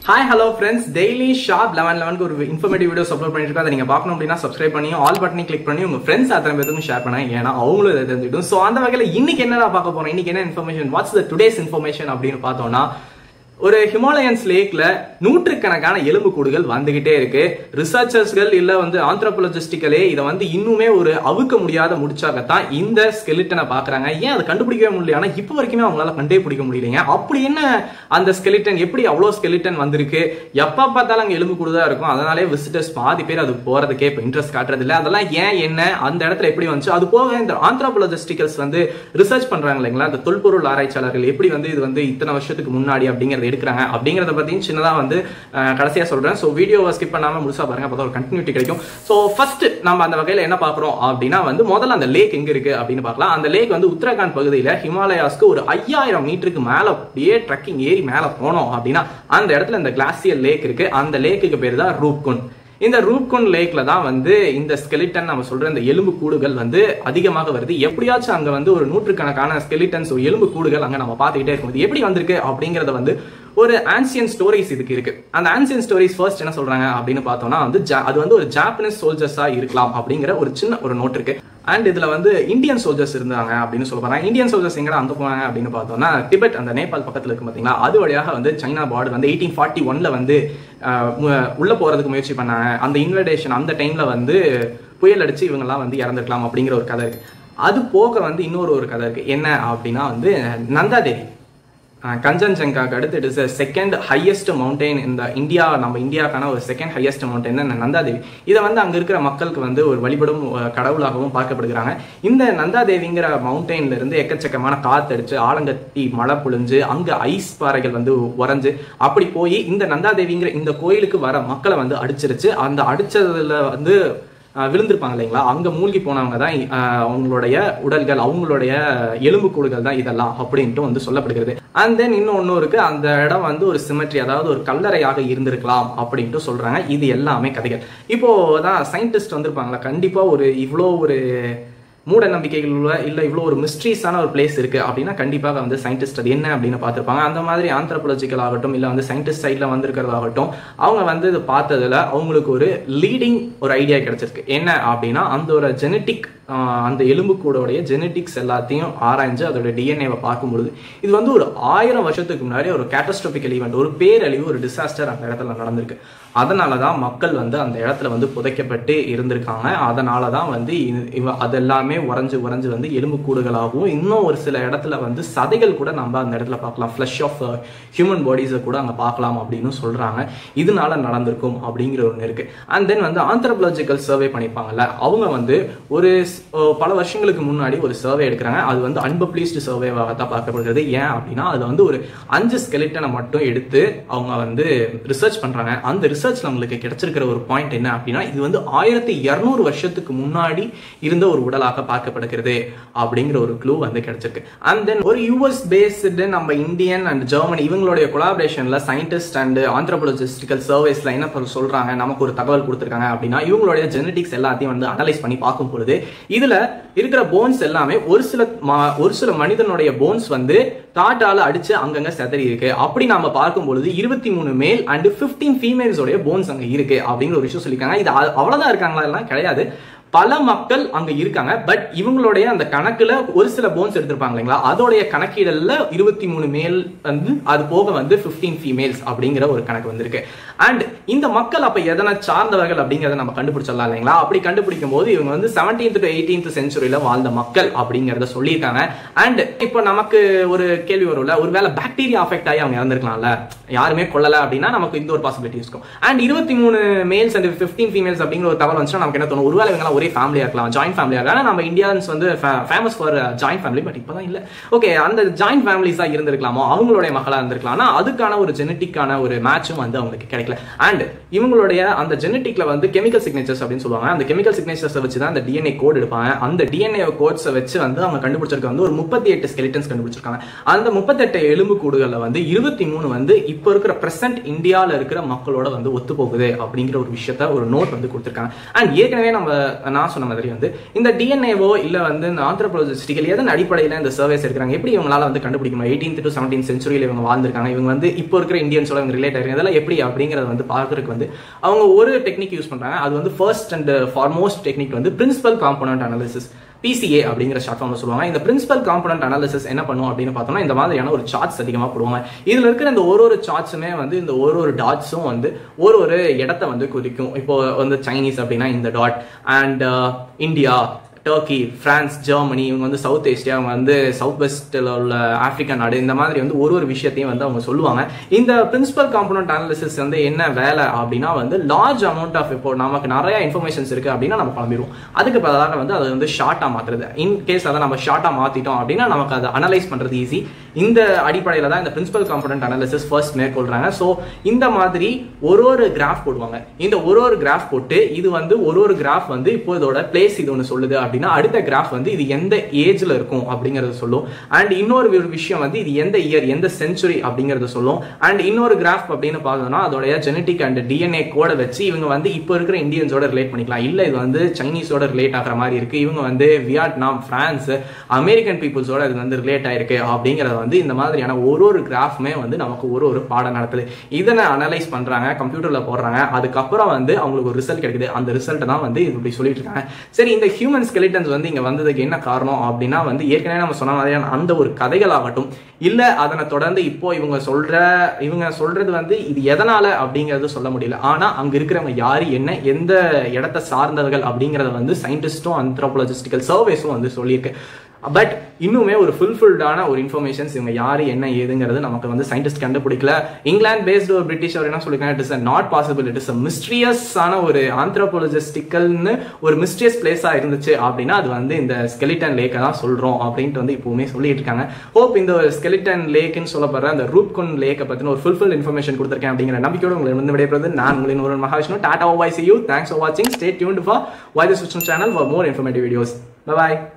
hi hello friends daily shop eleven லெவனுக்கு ஒரு informative videos upload பண்ணிட்டு இருக்கோம் அதை நீங்க பார்க்கணும் அப்படின்னா சப்ஸ்கிரைப் பண்ணி ஆல் பட்டனை கிளிக் பண்ணி உங்க ஃப்ரெண்ட்ஸ் அத்தனை பேருக்கும் ஷேர் பண்ணுங்க ஏன்னா அவங்களும் இதை தெரிஞ்சுக்கிட்டும் ஸோ அந்த வகையில் இன்னைக்கு என்னடா பார்க்க போறோம் இன்னைக்கு என்ன information what's the today's information அப்படின்னு பார்த்தோம்னா ஒரு ஹிமாலயன்ஸ் லேக்ல நூற்றுக்கணக்கான எலும்பு கூடுகள் வந்துகிட்டே இருக்கு ரிசர்ச்சர்ஸ்கள் இல்ல வந்து ஆந்த்ரோபாலஜிஸ்டிக்கலே இதை வந்து இன்னுமே ஒரு அவுக்க முடியாத முடிச்சாகத்தான் இந்த ஸ்கெலிட்டனை பாக்குறாங்க ஏன் அதை கண்டுபிடிக்கவே முடியல ஆனா இப்போ வரைக்குமே அவங்களால கண்டே பிடிக்க முடியலைங்க அப்படி என்ன அந்த ஸ்கெலிட்டன் எப்படி அவ்வளவு ஸ்கெலிட்டன் வந்திருக்கு எப்ப பார்த்தாலும் அங்க எலும்பு கூடுதா இருக்கும் அதனாலே விசிட்டர்ஸ் பாதி பேர் அது போறதுக்கே இப்போ இன்ட்ரெஸ்ட் காட்டுறது இல்ல அதெல்லாம் ஏன் என்ன அந்த இடத்துல எப்படி வந்துச்சு அது போக இந்த ஆந்த்ரோபாலஜிஸ்டிக்கல்ஸ் வந்து ரிசர்ச் பண்றாங்க இல்லைங்களா அந்த தொல்பொருள் ஆராய்ச்சியாளர்கள் எப்படி வந்து இது வந்து இத்தனை வருஷத்துக்கு முன்னாடி அப்படிங்கறத எடுக்கிறாங்க அப்படிங்கறத பத்தியும் சின்னதா வந்து அஹ், கடைசியா சொல்றேன் ஸோ வீடியோவை ஸ்கிப் பண்ணாம முழுசா பாருங்க அப்பதான் ஒரு கண்டினியூட்டி கிடைக்கும் ஸோ ஃபர்ஸ்ட் நம்ம அந்த வகையில என்ன பாக்குறோம் அப்படின்னா வந்து முதல்ல அந்த லேக் எங்க இருக்கு அப்படின்னு பார்க்கலாம் அந்த லேக் வந்து உத்தரகாண்ட் பகுதியில ஹிமாலயாஸ்க்கு ஒரு ஐயாயிரம் மீட்டருக்கு மேல அப்படியே ட்ரக்கிங் ஏறி மேல போனோம் அப்படின்னா அந்த இடத்துல இந்த கிளாசியல் லேக் இருக்கு அந்த லேக்குக்கு பேர் தான் ரூப்குண்ட் இந்த ரூப்குண்ட் லேக்ல தான் வந்து இந்த ஸ்கெலிட்டன் நம்ம சொல்ற இந்த எலும்பு கூடுகள் வந்து அதிகமாக வருது எப்படியாச்சும் அங்க வந்து ஒரு நூற்றுக்கணக்கான ஸ்கெலிட்டன்ஸ் எலும்பு கூடுகள் அங்க நம்ம பார்த்துக்கிட்டே இருக்கும்போது எப்படி வந்திருக்கு அப்படிங்கறத வந்து ஒரு ஆன்சியன் ஸ்டோரிஸ் இதுக்கு இருக்கு அந்த ஆன்சியன் ஸ்டோரிஸ் ஃபர்ஸ்ட் என்ன சொல்றாங்க அப்படின்னு பார்த்தோம்னா வந்து ஜா- அது வந்து ஒரு ஜாப்பனீஸ் சோல்ஜர்ஸா இருக்கலாம் அப்படிங்கிற ஒரு சின்ன ஒரு நோட் இருக்கு அண்ட் இதுல வந்து இந்தியன் சோல்ஜர்ஸ் இருந்தாங்க அப்படின்னு சொல்ல போறாங்க இந்தியன் சோல்ஜர்ஸ் எங்கடா அங்க போனாங்க அப்படின்னு பார்த்தோம்னா திபெத் அந்த நேபாள் பக்கத்துல இருக்கு பாத்தீங்களா அது வழியாக வந்து சைனா பார்டர் வந்து எயிட்டீன் ஃபார்ட்டி ஒன்ல வந்து ஆஹ், மு- உள்ள போறதுக்கு முயற்சி பண்ணாங்க அந்த இன்வெடேஷன் அந்த டைம்ல வந்து புயல் அடிச்சு இவங்கெல்லாம் வந்து இறந்துருக்கலாம் அப்படிங்கிற ஒரு கதை இருக்கு அது போக வந்து இன்னொரு ஒரு கதை இருக்கு என்ன அப்படின்னா வந்து நந்தாதேவி கஞ்சன்ஜங்காக்கு அடுத்து it is second highest mountain இந்த இந்தியா நம்ம இந்தியாக்கான ஒரு செகண்ட் ஹையஸ்ட் மவுண்டைன் தான் நந்தாதேவி இதை வந்து அங்க இருக்கிற மக்களுக்கு வந்து ஒரு வழிபடும் அஹ், கடவுளாகவும் பார்க்கப்படுகிறாங்க இந்த நந்தாதேவிங்கிற மவுண்டைன்ல இருந்து எக்கச்சக்கமான காத்தடிச்சு ஆலங்கட்டி மழை பொழிஞ்சு அங்க ஐஸ் பாறைகள் வந்து உறைஞ்சு அப்படி போய் இந்த நந்தாதேவிங்கிற இந்த கோயிலுக்கு வர மக்களை வந்து அடிச்சிருச்சு அந்த அடிச்சதுல வந்து ஆஹ் விழுந்திருப்பாங்க இல்லைங்களா அங்க மூழ்கி போனவங்க தான் ஆஹ் அவங்களுடைய உடல்கள் அவங்களுடைய எலும்புக்கூடுகள் தான் இதெல்லாம் அப்படின்ட்டு வந்து சொல்லப்படுகிறது அண்ட் தென் இன்னொன்னு இருக்கு அந்த இடம் வந்து ஒரு சிமெட்ரி அதாவது ஒரு கல்லறையாக இருந்திருக்கலாம் அப்படின்ட்டு சொல்றாங்க இது எல்லாமே கதைகள் இப்போ தான் சயின்டிஸ்ட் வந்திருப்பாங்களா கண்டிப்பா ஒரு இவ்வளோ ஒரு மூட நம்பிக்கைகள் உள்ள இல்ல இவ்வளோ ஒரு மிஸ்ட்ரீஸான ஒரு பிளேஸ் இருக்கு அப்படின்னா கண்டிப்பாக வந்து சயின்டிஸ்ட் அது என்ன அப்படின்னு பார்த்திருப்பாங்க அந்த மாதிரி ஆந்த்ரோபாலஜிக்கல் ஆகட்டும் இல்ல வந்து சயின்டிஸ்ட் சைட்ல வந்திருக்கிறதாகட்டும் அவங்க வந்து இது பார்த்ததுல அவங்களுக்கு ஒரு லீடிங் ஒரு ஐடியா கிடைச்சிருக்கு என்ன அப்படின்னா அந்த ஒரு ஜெனட்டிக் அந்த எலும்புக்கூடோடைய ஜெனட்டிக்ஸ் எல்லாத்தையும் ஆராய்ஞ்சு அதோட டிஎன்ஏவை பார்க்கும்பொழுது இது வந்து ஒரு ஆயிரம் வருஷத்துக்கு முன்னாடி ஒரு கேட்டஸ்ட்ரோபிக்கல் ஈவெண்ட் ஒரு பேரழிவு ஒரு டிசாஸ்டர் அந்த இடத்துல நடந்திருக்கு அதனால தான் மக்கள் வந்து அந்த இடத்துல வந்து புதைக்கப்பட்டு இருந்திருக்காங்க அதனால தான் வந்து இது- இவ அதெல்லாமே உறைஞ்சு உறைஞ்சு வந்து எலும்புக்கூடுகளாகவும் இன்னும் ஒரு சில இடத்துல வந்து சதைகள் கூட நம்ம அந்த இடத்துல பார்க்கலாம் ஃப்ளஷ் ஆஃப் ஹியூமன் பாடிஸை கூட அங்கே பார்க்கலாம் அப்படின்னு சொல்றாங்க இதனால நடந்திருக்கும் அப்படிங்கிற ஒன்று இருக்கு அண்ட் தென் வந்து ஆந்த்ரோபாலஜிக்கல் சர்வே பண்ணிப்பாங்கல்ல அவங்க வந்து ஒரு ஸ்- அஹ் பல வருஷங்களுக்கு முன்னாடி ஒரு சர்வே எடுக்கிறாங்க அது வந்து அன்பப்ளீஸ்டு சர்வேவாக தான் பார்க்கப்படுகிறது ஏன் அப்படின்னா அதுல வந்து ஒரு அஞ்சு ஸ்கெலிட்டனை மட்டும் எடுத்து அவங்க வந்து ரிசர்ச் பண்றாங்க அந்த ரிசர்ச்ல அவங்களுக்கு கிடைச்சிருக்கிற ஒரு பாயிண்ட் என்ன அப்படின்னா இது வந்து ஆயிரத்தி இருநூறு வருஷத்துக்கு முன்னாடி இருந்த ஒரு உடலாக பார்க்கப்படுகிறது அப்படிங்கிற ஒரு க்ளூ வந்து கிடைச்சிருக்கு அண்ட் தென் ஒரு யூஎஸ் பேஸ்டு நம்ம இந்தியன் அண்ட் ஜெர்மனி இவங்களுடைய கொலாபரேஷன்ல சயின்டிஸ்ட் அண்ட் ஆந்த்ரோபாலஜிஸ்டிக்கல் சர்வேஸ்ல என்ன பண்ண சொல்றாங்க நமக்கு ஒரு தகவல் கொடுத்துருக்காங்க அப்படின்னா இவங்களுடைய ஜெனடிக்ஸ் எல்லாத்தையும் வந்து அனலைஸ் பண்ணி பார்க்கும் பொழுது இதுல இருக்கிற போன்ஸ் எல்லாமே ஒரு சில ம- ஒரு சில மனிதனுடைய போன்ஸ் வந்து தாட்டால அடிச்சு அங்கங்க செதறி இருக்கு அப்படி நாம பார்க்கும் பொழுது இருபத்தி மூணு மேல் அண்ட் பிப்டீன் ஃபீமேல்ஸோடைய போன்ஸ் அங்க இருக்கு அப்படிங்கிற ஒரு விஷயம் சொல்லியிருக்காங்க இது அ- அவ்வளவுதான் இருக்காங்களா எல்லாம் கிடையாது பல மக்கள் அங்க இருக்காங்க பட் இவங்களுடைய அந்த கணக்குல ஒரு சில போன்ஸ் எடுத்திருப்பாங்க இல்லைங்களா அதோடைய கணக்கீடல்ல இருபத்தி மூணு மேல் வந்து அது போக வந்து 15 ஃபீமேல்ஸ் அப்படிங்கிற ஒரு கணக்கு வந்திருக்கு அண்ட் இந்த மக்கள் அப்ப எதனை சார்ந்தவர்கள் அப்படிங்கறத நம்ம கண்டுபிடிச்சிடலாம் இல்லைங்களா அப்படி கண்டுபிடிக்கும் போது இவங்க வந்து 17th டு எயிட்டீன்த் செஞ்சுரியில வாழ்ந்த மக்கள் அப்படிங்கறத சொல்லியிருக்காங்க அண்ட் இப்போ நமக்கு ஒரு கேள்வி வரும்ல ஒருவேளை பாக்டீரியா அஃபெக்ட் ஆகி அவங்க இறந்திருக்கலாம்ல யாருமே கொல்லல அப்படின்னா நமக்கு இந்த ஒரு பாசிபிலிட்டி இருக்கும் அண்ட் இருபத்தி மூணு மேல்ஸ் அண்ட் பிப்டீன் ஃபீமேல்ஸ் அப்படிங்கிற ஒரு தகவல் வந்துச்சுன்னா நமக்கு என்ன தோணும் ஒருவேளை இவங்க ஒரே ஃபேமிலியா இருக்கலாம் ஜாயிண்ட் ஃபேமிலியா இருக்கலாம் ஆனா நம்ம இந்தியன்ஸ் வந்து famous for joint family but இப்பதான் இல்ல ஓகே அந்த ஜாயிண்ட் ஃபேமிலிஸா இருந்திருக்கலாமோ அவங்களுடைய மகளா இருந்திருக்கலாம் ஆனா அதுக்கான ஒரு ஜெனட்டிக்கான ஒரு மேட்சும் வந்து அவங்களுக்கு கிடைக்கல அண்ட் இவங்களுடைய அந்த ஜெனட்டிக்ல வந்து கெமிக்கல் சிக்னேச்சர்ஸ் அப்படின்னு சொல்லுவாங்க அந்த கெமிக்கல் சிக்னேச்சர்ஸ் வச்சு தான் அந்த டிஎன்ஏ கோட் எடுப்பாங்க அந்த டிஎன்ஏ கோட்ஸை வச்சு வந்து அவங்க கண்டுபிடிச்சிருக்க வந்து ஒரு முப்பத்தி எட்டு ஸ்கெலிட்டன்ஸ் கண்டுபிடிச்சிருக்காங்க அந்த முப்பத்தெட்டு எலும்பு கூடுகள்ல வந்து இருபத்தி மூணு வந்து இப்போ இருக்கிற பிரசன்ட் இந்தியால இருக்கிற மக்களோட வந்து ஒத்து போகுது அப்படிங்கிற ஒரு விஷயத்த ஒரு நோட் வந்து கொடுத்திருக்காங்க அண்ட் ஏற்கனவே நம்ம நான் சொன்ன மாதிரி வந்து இந்த டிஎன்ஏவோ இல்ல வந்து இந்த ஆந்த்ரோபாலஜிஸ்டிக்கல் எதன் அடிப்படையில் இந்த சர்வேஸ் இருக்கிறாங்க எப்படி இவங்களால வந்து கண்டுபிடிக்க முடியும் எயிட்டீன் டு செவன்டீன் சென்ச்சுரியில் இவங்க வாழ்ந்திருக்காங்க இவங்க வந்து இப்போ இருக்கிற இந்தியன்ஸோட இவங்க ரிலேட் ஆயிருக்காங்க இதெல்லாம் எப்படி அப்படிங்கறத வந்து பார்க்கறதுக்கு வந்து அவங்க ஒரு டெக்னிக் யூஸ் பண்றாங்க அது வந்து ஃபர்ஸ்ட் அண்ட் ஃபார்மோஸ்ட் டெக்னிக் வந்து பிரின்சிபல் காம்பனன்ட் அனாலிசிஸ் பிசிஏ அப்படிங்கிற ஷார்ட் ஃபார்ம்ல சொல்லுவாங்க இந்த பிரின்சிபல் காம்பனன்ட் அனாலிசிஸ் என்ன பண்ணும் அப்படின்னு பார்த்தோம்னா இந்த மாதிரியான ஒரு சார்ட்ஸ் அதிகமாக போடுவாங்க இதுல இருக்கிற இந்த ஒரு ஒரு சார்ட்ஸுமே வந்து இந்த ஒரு ஒரு டாட்ஸும் வந்து ஒரு ஒரு இடத்த வந்து குறிக்கும் இப்போ வந்து சைனீஸ் அப்படின்னா இந்த dot and India Turkey France Germany இவங்க வந்து சவுத் ஏஷியா அவங்க வந்து சவுத் வெஸ்ட்ல உள்ள ஆப்பிரிக்கா நாடு இந்த மாதிரி வந்து ஒரு ஒரு விஷயத்தையும் வந்து அவங்க சொல்லுவாங்க இந்த பிரின்சிபல் காம்பனண்ட் அனாலிசிஸ் வந்து என்ன வேலை அப்படின்னா வந்து லார்ஜ் அமௌண்ட் ஆஃப் இப்போ நமக்கு நிறைய இன்ஃபர்மேஷன்ஸ் இருக்கு அப்படின்னா நம்ம கிளம்பிடுவோம் அதுக்கு பதிலாக வந்து அதை வந்து ஷார்ட்டா மாத்துறது இன் கேஸ் அதை நம்ம ஷார்ட்டா மாத்திட்டோம் அப்படின்னா நமக்கு அதை அனலைஸ் பண்றது ஈஸி இந்த அடிப்படையில் தான் இந்த பிரின்சிபல் காம்பனண்ட் அனாலிசிஸ் ஃபர்ஸ்ட் மேற்கொள்றாங்க ஸோ இந்த மாதிரி ஒரு ஒரு கிராஃப் போடுவாங்க இந்த ஒரு ஒரு கிராஃப் போட்டு இது வந்து ஒரு ஒரு கிராஃப் வந்து இப்போ இதோட பிளேஸ் இது ஒன்று சொல்லுது அப்படின்னா அடுத்த கிராஃப் வந்து இது எந்த ஏஜ்ல இருக்கும் அப்படிங்கறது சொல்லும் அண்ட் இன்னொரு ஒரு விஷயம் வந்து இது எந்த இயர் எந்த செஞ்சுரி அப்படிங்கறது சொல்லும் அண்ட் இன்னொரு கிராஃப் அப்படின்னு பார்த்தோம்னா அதோடைய ஜெனட்டிக் அண்ட் டிஎன்ஏ கோட வச்சு இவங்க வந்து இப்போ இருக்கிற இந்தியன்ஸோட ரிலேட் பண்ணிக்கலாம் இல்ல இது வந்து சைனீஸோட ரிலேட் ஆகிற மாதிரி இருக்கு இவங்க வந்து வியட்நாம் பிரான்ஸ் அமெரிக்கன் பீப்புள்ஸோட இது வந்து ரிலேட் ஆயிருக்கு அப்படிங்கறத வந்து இந்த மாதிரியான ஒரு ஒரு கிராஃப்மே வந்து நமக்கு ஒரு ஒரு பாடம் நடத்துது இதனை அனலைஸ் பண்றாங்க கம்ப்யூட்டர்ல போடுறாங்க அதுக்கப்புறம் வந்து அவங்களுக்கு ஒரு ரிசல்ட் கிடைக்குது அந்த ரிசல்ட் தான் வந்து இப்படி சொல்லிட்டு இருக்காங்க சரி இந்த ஹியூமன் ஸ்கெலிட்டன்ஸ் வந்து இங்க வந்ததுக்கு என்ன காரணம் அப்படின்னா வந்து ஏற்கனவே நம்ம சொன்ன மாதிரியான அந்த ஒரு கதைகள் ஆகட்டும் இல்ல அதனை தொடர்ந்து இப்போ இவங்க சொல்ற இவங்க சொல்றது வந்து இது எதனால அப்படிங்கறது சொல்ல முடியல ஆனா அங்க இருக்கிறவங்க யாரு என்ன எந்த இடத்தை சார்ந்தவர்கள் அப்படிங்கறத வந்து சயின்டிஸ்டும் அந்த்ரோபாலஜிஸ்டிக்கல் சர்வேஸும் வந்து சொல்லியிருக்கு பட் இன்னுமே ஒரு ஃபுல்ஃபில்டான ஒரு இன்ஃபர்மேஷன்ஸ் இவங்க யாரு என்ன ஏதுங்கிறது நமக்கு வந்து சயின்டிஸ்ட் கண்டுபிடிக்கல இங்கிலாந்து பேஸ்டு ஒரு பிரிட்டிஷ் அவர் என்ன சொல்லிருக்காங்க it is not possible it is மிஸ்ட்ரியஸான ஒரு ஆந்த்ரோபாலஜிஸ்டிக்கல்னு ஒரு மிஸ்ட்ரியஸ் பிளேஸா இருந்துச்சு அப்படின்னா அது வந்து இந்த ஸ்கெலிட்டன் லேக்கை தான் சொல்றோம் அப்படின்ட்டு வந்து இப்பவுமே சொல்லிட்டு இருக்காங்க ஹோப் இந்த ஸ்கெலிட்டன் லேக்னு சொல்லப்படுற அந்த ரூப்கொன் லேக்கை பத்தின ஒரு ஃபுல்ஃபில் இன்ஃபர்மேஷன் கொடுத்துருக்கேன் அப்படிங்கிற நம்பிக்கையோட உங்களை வந்து விடைபெறுவது நான் உங்களின் ஒரு மகாவிஷ்ணு டாடா bye see you thanks for வாட்சிங் stay tuned for by this channel for more informative videos bye